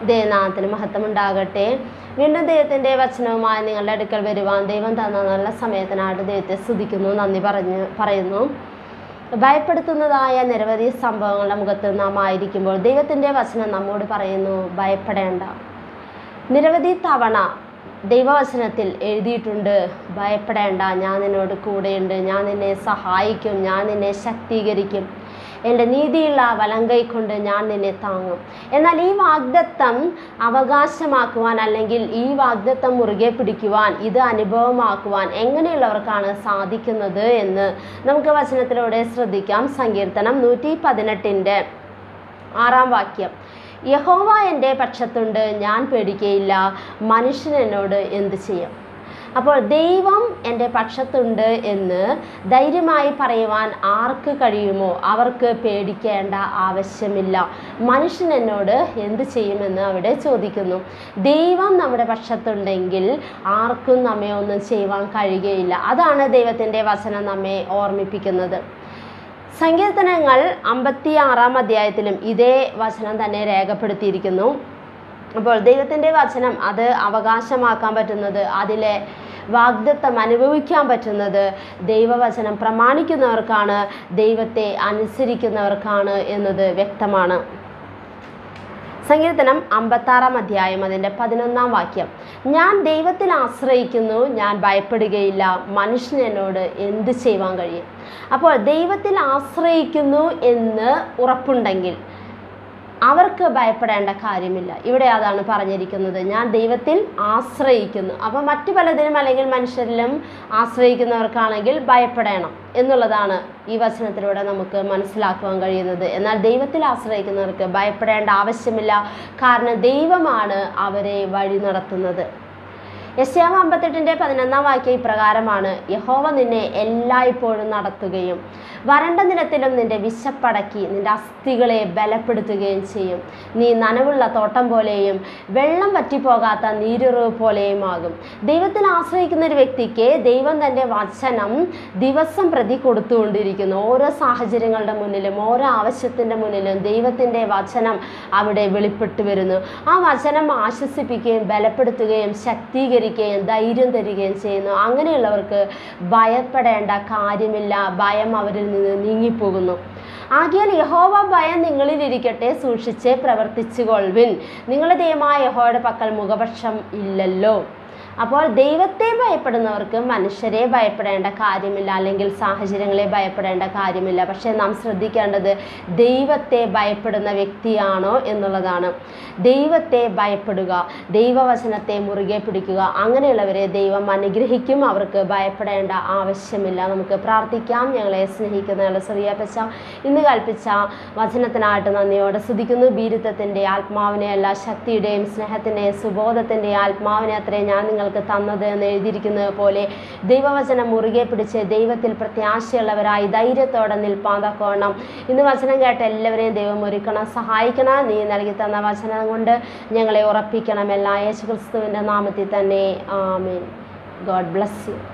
ദൈവനാമത്തിന് മഹത്വം ഉണ്ടാകട്ടെ വീണ്ടും ദൈവത്തിൻ്റെ വചനവുമായി നിങ്ങളുടെ അടുക്കൽ വരുവാൻ ദൈവം തന്ന നല്ല സമയത്തിനായിട്ട് ദൈവത്തെ സ്തുതിക്കുന്നു നന്ദി പറഞ്ഞ് പറയുന്നു ഭയപ്പെടുത്തുന്നതായ നിരവധി സംഭവങ്ങളുടെ മുഖത്ത് നാം ആയിരിക്കുമ്പോൾ ദൈവത്തിൻ്റെ വചനം നമ്മോട് പറയുന്നു ഭയപ്പെടേണ്ട നിരവധി തവണ ദൈവവചനത്തിൽ എഴുതിയിട്ടുണ്ട് ഭയപ്പെടേണ്ട ഞാൻ നിന്നോട് കൂടെയുണ്ട് ഞാൻ നിന്നെ സഹായിക്കും ഞാൻ നിന്നെ ശക്തീകരിക്കും എൻ്റെ നീതിയുള്ള വലങ്കൈ കൊണ്ട് ഞാൻ നിന്നെ താങ്ങും എന്നാൽ ഈ വാഗ്ദത്തം അവകാശമാക്കുവാൻ അല്ലെങ്കിൽ ഈ വാഗ്ദത്തം മുറുകെ പിടിക്കുവാൻ ഇത് അനുഭവമാക്കുവാൻ എങ്ങനെയുള്ളവർക്കാണ് സാധിക്കുന്നത് എന്ന് നമുക്ക് വചനത്തിലൂടെ ശ്രദ്ധിക്കാം സങ്കീർത്തനം നൂറ്റി പതിനെട്ടിൻ്റെ ആറാം വാക്യം യഹോവ എൻ്റെ പക്ഷത്തുണ്ട് ഞാൻ പേടിക്കയില്ല മനുഷ്യൻ എന്നോട് എന്ത് ചെയ്യും അപ്പോൾ ദൈവം എൻ്റെ പക്ഷത്തുണ്ട് എന്ന് ധൈര്യമായി പറയുവാൻ ആർക്ക് കഴിയുമോ അവർക്ക് പേടിക്കേണ്ട ആവശ്യമില്ല മനുഷ്യൻ എന്നോട് എന്ത് ചെയ്യുമെന്ന് അവിടെ ചോദിക്കുന്നു ദൈവം നമ്മുടെ പക്ഷത്തുണ്ടെങ്കിൽ ആർക്കും നമ്മെ ഒന്നും ചെയ്യുവാൻ കഴിയുകയില്ല അതാണ് ദൈവത്തിൻ്റെ വചനം നമ്മെ ഓർമ്മിപ്പിക്കുന്നത് സങ്കീർത്തനങ്ങൾ അമ്പത്തി ആറാം അധ്യായത്തിലും ഇതേ വചനം തന്നെ രേഖപ്പെടുത്തിയിരിക്കുന്നു അപ്പോൾ ദൈവത്തിൻ്റെ വചനം അത് അവകാശമാക്കാൻ പറ്റുന്നത് അതിലെ വാഗ്ദത്തം അനുഭവിക്കാൻ പറ്റുന്നത് ദൈവവചനം പ്രമാണിക്കുന്നവർക്കാണ് ദൈവത്തെ അനുസരിക്കുന്നവർക്കാണ് എന്നത് വ്യക്തമാണ് സങ്കീർത്തനം അമ്പത്താറാം അധ്യായം അതിൻ്റെ പതിനൊന്നാം വാക്യം ഞാൻ ദൈവത്തിൽ ആശ്രയിക്കുന്നു ഞാൻ ഭയപ്പെടുകയില്ല മനുഷ്യൻ എന്നോട് എന്ത് ചെയ്യുവാൻ കഴിയും അപ്പോൾ ദൈവത്തിൽ ആശ്രയിക്കുന്നു എന്ന് ഉറപ്പുണ്ടെങ്കിൽ അവർക്ക് ഭയപ്പെടേണ്ട കാര്യമില്ല ഇവിടെ അതാണ് പറഞ്ഞിരിക്കുന്നത് ഞാൻ ദൈവത്തിൽ ആശ്രയിക്കുന്നു അപ്പോൾ മറ്റു പലതിനും അല്ലെങ്കിൽ മനുഷ്യരിലും ആശ്രയിക്കുന്നവർക്കാണെങ്കിൽ ഭയപ്പെടണം എന്നുള്ളതാണ് ഈ വചനത്തിലൂടെ നമുക്ക് മനസ്സിലാക്കുവാൻ കഴിയുന്നത് എന്നാൽ ദൈവത്തിൽ ആശ്രയിക്കുന്നവർക്ക് ഭയപ്പെടേണ്ട ആവശ്യമില്ല കാരണം ദൈവമാണ് അവരെ വഴി നടത്തുന്നത് യശ്യാവ് അമ്പത്തെട്ടിൻ്റെ പതിനൊന്നാം വാക്യം ഇപ്രകാരമാണ് യഹോവ നിന്നെ എല്ലായ്പ്പോഴും നടത്തുകയും വരണ്ട നിലത്തിലും നിന്റെ വിശപ്പടക്കി നിന്റെ അസ്ഥികളെ ബലപ്പെടുത്തുകയും ചെയ്യും നീ നനവുള്ള തോട്ടം പോലെയും വെള്ളം വറ്റിപ്പോകാത്ത നീരുറവ് പോലെയുമാകും ദൈവത്തിൽ ആശ്രയിക്കുന്ന ഒരു വ്യക്തിക്ക് ദൈവം തൻ്റെ വചനം ദിവസം പ്രതി കൊടുത്തുകൊണ്ടിരിക്കുന്നു ഓരോ സാഹചര്യങ്ങളുടെ മുന്നിലും ഓരോ ആവശ്യത്തിൻ്റെ മുന്നിലും ദൈവത്തിൻ്റെ വചനം അവിടെ വെളിപ്പെട്ടു വരുന്നു ആ വചനം ആശ്വസിപ്പിക്കുകയും ബലപ്പെടുത്തുകയും ശക്തീകരിക്കുകയും ധൈര്യം തരികയും ചെയ്യുന്നു അങ്ങനെയുള്ളവർക്ക് ഭയപ്പെടേണ്ട കാര്യമില്ല ഭയം അവരിൽ നിന്ന് നീങ്ങിപ്പോകുന്നു ആകിയാൽ യഹോവ ഭയം നിങ്ങളിലിരിക്കട്ടെ സൂക്ഷിച്ച് പ്രവർത്തിച്ചു കൊള്ളുവിൻ നിങ്ങളുടെ ദൈവമായ യഹോയുടെ പക്കൽ മുഖപക്ഷം ഇല്ലല്ലോ അപ്പോൾ ദൈവത്തെ ഭയപ്പെടുന്നവർക്ക് മനുഷ്യരെ ഭയപ്പെടേണ്ട കാര്യമില്ല അല്ലെങ്കിൽ സാഹചര്യങ്ങളെ ഭയപ്പെടേണ്ട കാര്യമില്ല പക്ഷേ നാം ശ്രദ്ധിക്കേണ്ടത് ദൈവത്തെ ഭയപ്പെടുന്ന വ്യക്തിയാണോ എന്നുള്ളതാണ് ദൈവത്തെ ഭയപ്പെടുക ദൈവവചനത്തെ മുറുകെ പിടിക്കുക അങ്ങനെയുള്ളവരെ ദൈവം അനുഗ്രഹിക്കും അവർക്ക് ഭയപ്പെടേണ്ട ആവശ്യമില്ല നമുക്ക് പ്രാർത്ഥിക്കാം ഞങ്ങളെ സ്നേഹിക്കുന്ന ചെറിയ പച്ച ഇന്ന് കൽപ്പിച്ച വചനത്തിനായിട്ട് നന്ദിയോടെ സ്തുതിക്കുന്നു ബീരുത്വത്തിൻ്റെ ആത്മാവിനെ അല്ല ശക്തിയുടെയും സ്നേഹത്തിൻ്റെയും സുബോധത്തിൻ്റെയും ആത്മാവിനെ അത്രേ ഞാൻ നിങ്ങൾക്ക് തന്നത് എന്ന് എഴുതിയിരിക്കുന്നത് പോലെ ദൈവവചനം മുറുകെ പിടിച്ച് ദൈവത്തിൽ പ്രത്യാശയുള്ളവരായി ധൈര്യത്തോടെ നിൽപ്പാതക്കോണം ഇന്ന് വചനം കേട്ട എല്ലാവരെയും ദൈവം ഒരുക്കണം സഹായിക്കണം നീ നൽകി തന്ന വചനം കൊണ്ട് ഞങ്ങളെ ഉറപ്പിക്കണം എല്ലാ യേശു ക്രിസ്തുവിൻ്റെ നാമത്തിൽ തന്നെ ആമേൻ ഗോഡ് ബ്ലസ് യു